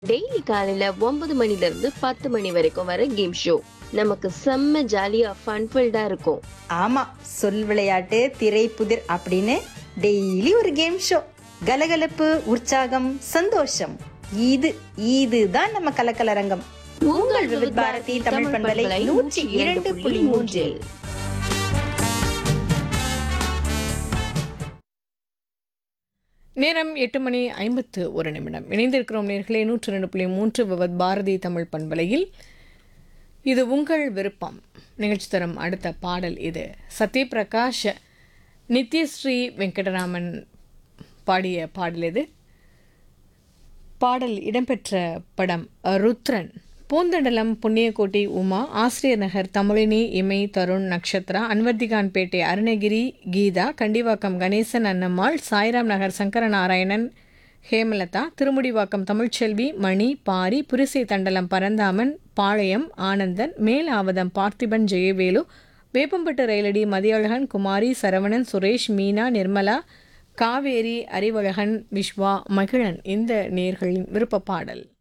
daily காலையில ஒன்பது மணில இருந்து பத்து மணி வரைக்கும் வர கேம் ஷோ நமக்கு செம்ம ஜாலியா ஃபன்ஃபில்டா இருக்கும் ஆமா சொல் விளையாட்டு திரை புதிர் அப்படின்னு டெய்லி ஒரு கேம் ஷோ கலகலப்பு உற்சாகம் சந்தோஷம் இது இதுதான் நம்ம கலக்கலரங்கம் உங்கள் விவித் பாரதி தமிழ் பண்பலை நூற்றி இரண்டு புள்ளி மூன்றில் நேரம் எட்டு மணி ஐம்பத்து ஒரு நிமிடம் இணைந்திருக்கிறோம் நேர்களே நூற்று ரெண்டு புள்ளி மூன்று விவத் பாரதி தமிழ் பண்பலையில் இது உங்கள் விருப்பம் நிகழ்ச்சி தரும் அடுத்த பாடல் இது சத்யபிரகாஷ் நித்யஸ்ரீ வெங்கடராமன் பாடிய பாடல் இது பாடல் இடம்பெற்ற படம் ருத்ரன் பூந்தண்டலம் புண்ணியக்கோட்டை உமா ஆசிரியர் நகர் தமிழினி இமை தருண் நக்ஷத்ரா அன்வர்திகான்பேட்டை அருணகிரி கீதா கண்டிவாக்கம் கணேசன் அன்னம்மாள் சாய்ராம் நகர் சங்கரநாராயணன் ஹேமலதா திருமுடிவாக்கம் தமிழ்ச்செல்வி மணி பாரி புரிசை தண்டலம் பரந்தாமன் பாளையம் ஆனந்தன் மேலாவதம் பார்த்திபன் ஜெயவேலு வேப்பம்பட்டு ரயிலடி மதியழகன் குமாரி சரவணன் சுரேஷ் மீனா நிர்மலா காவேரி அறிவழகன் விஸ்வா மகிழன் இந்த நேர்களின் விருப்ப பாடல்